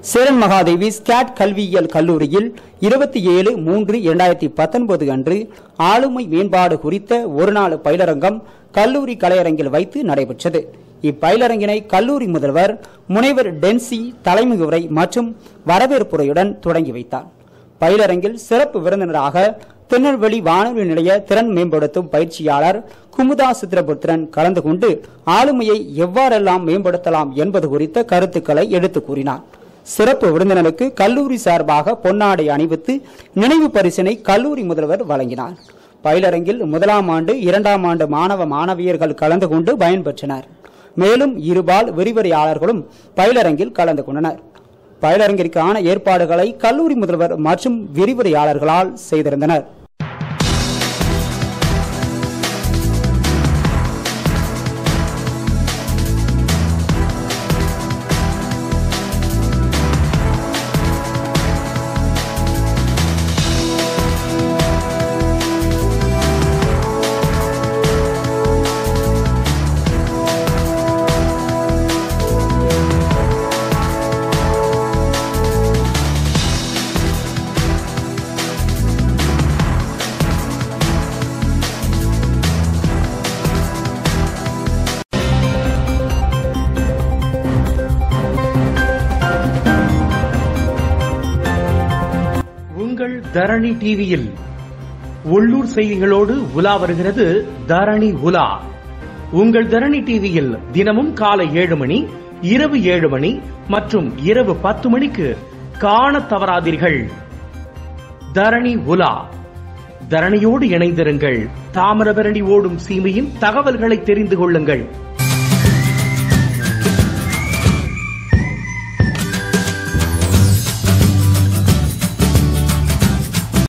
Cheran Mahadevi skate கல்வியியல் கல்லூரியில் இருபத்தி ஏழு மூன்று இரண்டாயிரத்தி பத்தொன்பது அன்று ஆளுமை மேம்பாடு குறித்த ஒருநாள் பயிலரங்கம் கல்லூரி கலையரங்கில் வைத்து நடைபெற்றது இப்பயிலரங்கினை கல்லூரி முதல்வர் முனைவர் டென்சி தலைமை உரை மற்றும் வரவேற்புரையுடன் தொடங்கி வைத்தார் பயிலரங்கில் சிறப்பு விருந்தினராக திருநெல்வேலி வானொலி நிலைய திறன் மேம்படுத்தும் பயிற்சியாளர் குமுதா சித்திரபுத்திரன் கலந்து கொண்டு ஆளுமையை எவ்வாறெல்லாம் மேம்படுத்தலாம் என்பது குறித்த கருத்துக்களை எடுத்துக் கூறினார் சிறப்பு விருந்தினருக்கு கல்லூரி சார்பாக பொன்னாடை அணிவித்து நினைவு பரிசினை கல்லூரி முதல்வர் வழங்கினார் பயிலரங்கில் முதலாம் ஆண்டு இரண்டாம் ஆண்டு மாணவ மாணவியர்கள் கலந்து கொண்டு பயன்பெற்றனர் மேலும் இருபால் விரிவுரையாளர்களும் பயிலரங்கில் கலந்து கொண்டனர் பயிலரங்கிற்கான ஏற்பாடுகளை கல்லூரி முதல்வர் மற்றும் விரிவுரையாளர்களால் செய்திருந்தனர் உங்கள் தரணி டிவியில் உள்ளூர் செய்திகளோடு உலா வருகிறது தரணி உலா உங்கள் தரணி டிவியில் தினமும் காலை ஏழு மணி இரவு ஏழு மணி மற்றும் இரவு பத்து மணிக்கு காணத் தவறாதீர்கள் தரணி உலா தரணியோடு இணைந்திருங்கள் தாமிரபரணி ஓடும் சீமையின் தகவல்களை தெரிந்து கொள்ளுங்கள்